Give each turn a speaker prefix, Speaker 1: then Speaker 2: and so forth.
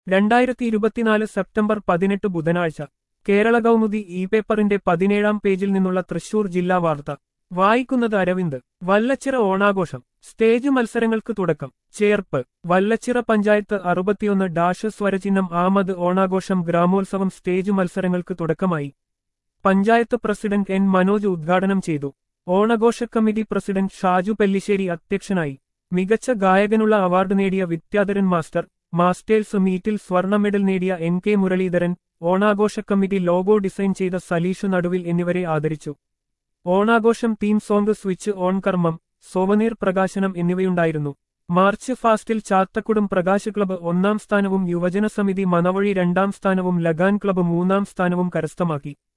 Speaker 1: രണ്ടായിരത്തി ഇരുപത്തിനാല് സെപ്റ്റംബർ പതിനെട്ട് ബുധനാഴ്ച കേരള കൗമുദി ഇ പേപ്പറിന്റെ പതിനേഴാം പേജിൽ നിന്നുള്ള തൃശൂർ ജില്ലാ വാർത്ത വായിക്കുന്നത് അരവിന്ദ് വല്ലച്ചിറ ഓണാഘോഷം സ്റ്റേജ് മത്സരങ്ങൾക്ക് തുടക്കം ചേർപ്പ് വല്ലച്ചിറ പഞ്ചായത്ത് അറുപത്തിയൊന്ന് ഡാഷ് സ്വരചിഹ്നം ആമത് ഓണാഘോഷം ഗ്രാമോത്സവം സ്റ്റേജ് മത്സരങ്ങൾക്ക് തുടക്കമായി പഞ്ചായത്ത് പ്രസിഡന്റ് എൻ മനോജ് ഉദ്ഘാടനം ചെയ്തു ഓണാഘോഷ കമ്മിറ്റി പ്രസിഡന്റ് ഷാജു പെല്ലിശ്ശേരി അധ്യക്ഷനായി മികച്ച ഗായകനുള്ള അവാർഡ് നേടിയ വിദ്യാധരൻ മാസ്റ്റർ മാസ്റ്റേഴ്സ് മീറ്റിൽ സ്വർണ്ണ മെഡൽ നേടിയ എൻ കെ മുരളീധരൻ ഓണാഘോഷ കമ്മിറ്റി ലോഗോ ഡിസൈൻ ചെയ്ത സലീഷു നടുവിൽ എന്നിവരെ ആദരിച്ചു ഓണാഘോഷം തീം സോങ് സ്വിച്ച് ഓൺ കർമ്മം സോവനീർ പ്രകാശനം എന്നിവയുണ്ടായിരുന്നു മാർച്ച് ഫാസ്റ്റിൽ ചാത്തക്കുടം പ്രകാശ് ക്ലബ്ബ് ഒന്നാം സ്ഥാനവും യുവജന സമിതി മനവഴി രണ്ടാം സ്ഥാനവും ലഗാൻ ക്ലബ്ബ് മൂന്നാം സ്ഥാനവും കരസ്ഥമാക്കി